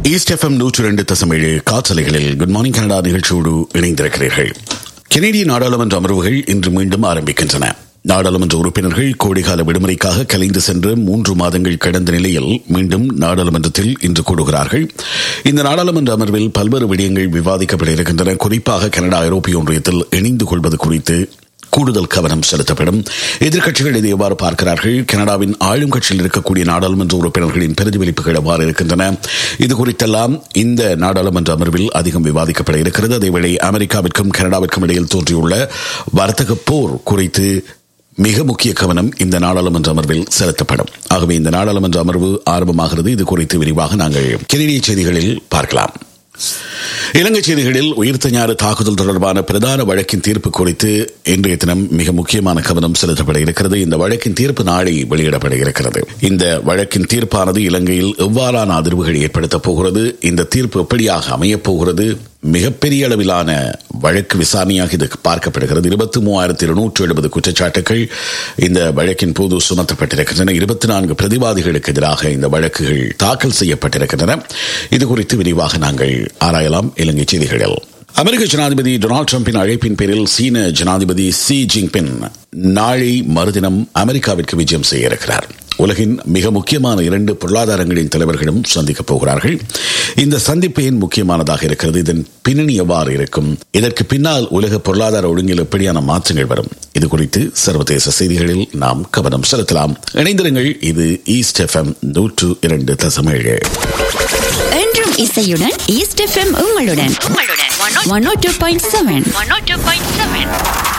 east FM நூற்று ரெண்டு தசமேழு காற்றலைகளில் குட் மார்னிங் கனடா நிகழ்ச்சியோடு இணைந்திருக்கிறீர்கள் கெனடிய நாடாளுமன்ற அமர்வுகள் இன்று மீண்டும் ஆரம்பிக்கின்றன நாடாளுமன்ற உறுப்பினர்கள் கோடைகால விடுமுறைக்காக கலைந்து சென்ற மூன்று மாதங்கள் கடந்த நிலையில் மீண்டும் நாடாளுமன்றத்தில் இன்று கூடுகிறார்கள் இந்த நாடாளுமன்ற அமர்வில் பல்வேறு விடயங்கள் விவாதிக்கப்பட இருக்கின்றன குறிப்பாக கனடா ஐரோப்பிய ஒன்றியத்தில் இணைந்து கொள்வது குறித்து கூடுதல் கவனம் செலுத்தப்படும் எதிர்க்கட்சிகள் இதை எவ்வாறு பார்க்கிறார்கள் கனடாவின் ஆளும் கட்சியில் இருக்கக்கூடிய நாடாளுமன்ற உறுப்பினர்களின் பிரதிபலிப்புகள் எவ்வாறு இருக்கின்றன இது குறித்தெல்லாம் இந்த நாடாளுமன்ற அமர்வில் அதிகம் விவாதிக்கப்பட இருக்கிறது அதேவேளை அமெரிக்காவிற்கும் கனடாவிற்கும் இடையில் தோன்றியுள்ள வர்த்தக போர் குறித்து மிக முக்கிய கவனம் இந்த நாடாளுமன்ற அமர்வில் செலுத்தப்படும் ஆகவே இந்த நாடாளுமன்ற அமர்வு ஆரம்பமாகிறது இது குறித்து விரிவாக நாங்கள் கெனடிய செய்திகளில் பார்க்கலாம் இலங்கை செய்திகளில் உயிர்த்த ஞாறு தாக்குதல் தொடர்பான பிரதான வழக்கின் தீர்ப்பு குறித்து இன்றைய தினம் மிக முக்கியமான கவனம் செலுத்தப்பட இருக்கிறது இந்த வழக்கின் தீர்ப்பு நாளை வெளியிடப்பட இருக்கிறது இந்த வழக்கின் தீர்ப்பானது இலங்கையில் எவ்வாறான அதிர்வுகள் ஏற்படுத்தப் போகிறது இந்த தீர்ப்பு எப்படியாக அமையப் போகிறது மிகப்பெரிய அளவிலான வழக்கு விசாரணையாக இது பார்க்கப்படுகிறது இருபத்தி மூவாயிரத்தி இருநூற்று எழுபது குற்றச்சாட்டுகள் இந்த வழக்கின் போது சுமத்தப்பட்டிருக்கின்றன இருபத்தி நான்கு பிரதிவாதிகளுக்கு எதிராக இந்த வழக்குகள் தாக்கல் செய்யப்பட்டிருக்கின்றன இது குறித்து விரிவாக நாங்கள் ஆராயலாம் இலங்கை செய்திகளில் அமெரிக்க ஜனாதிபதி டொனால்டு டிரம்பின் அழைப்பின் பேரில் சீன ஜனாதிபதி சி ஜின்பின் நாளை மறுதினம் அமெரிக்காவிற்கு விஜயம் செய்ய இருக்கிறார் உலகின் மிக முக்கியமான இரண்டு பொருளாதாரங்களின் தலைவர்களும் சந்திக்கப் போகிறார்கள் இந்த சந்திப்பு ஏன் முக்கியமானதாக இருக்கிறது இதன் பின்னணி எவ்வாறு இருக்கும் இதற்கு பின்னால் உலக பொருளாதார ஒழுங்கில் எப்படியான மாற்றங்கள் வரும் இது குறித்து சர்வதேச செய்திகளில் நாம் கவனம் செலுத்தலாம் இணைந்திருங்கள் இது ஈஸ்ட் எஃப்எம் நூற்று இரண்டு தசமேழு என்றும் இசையுடன் ஈஸ்ட் எஃப்எம் உங்களுடன் one O two point seven one O two point seven